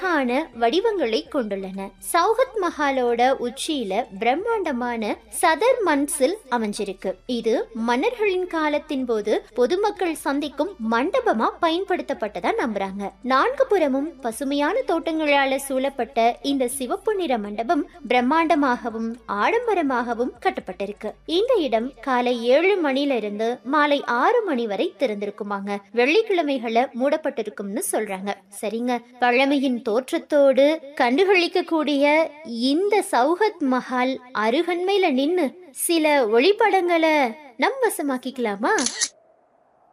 அழகான வடிவங்களை கொண்டுள்ளன சௌகத் மஹாலோட உச்சியில பிரம்மாண்டமான சதர் மன்சில் அமைஞ்சிருக்கு இது மன்னர்களின் காலத்தின் போது பொதுமக்கள் சந்திக்கும் மண்டபமா பயன்படுத்தப்பட்டதா நம்புறாங்க நான்கு புறமும் பசுமையான தோட்டங்களால சூழப்பட்ட இந்த சிவப்பு நிற மண்டபம் பிரம்மாண்டமாகவும் ஆடம்பரமாகவும் கட்டப்பட்டிருக்கு இந்த இடம் காலை ஏழு மணில இருந்து மாலை ஆறு மணி வரை திறந்திருக்குமாங்க வெள்ளிக்கிழமைகளை மூடப்பட்டிருக்கும்னு சொல்றாங்க சரிங்க பழமையின் தோற்றத்தோடு கண்டுகளிக்கக்கூடிய இந்த சௌஹத் மஹால் அருகன்மையில நின்னு சில ஒளிப்படங்களை நம் வசமாக்கிக்கலாமா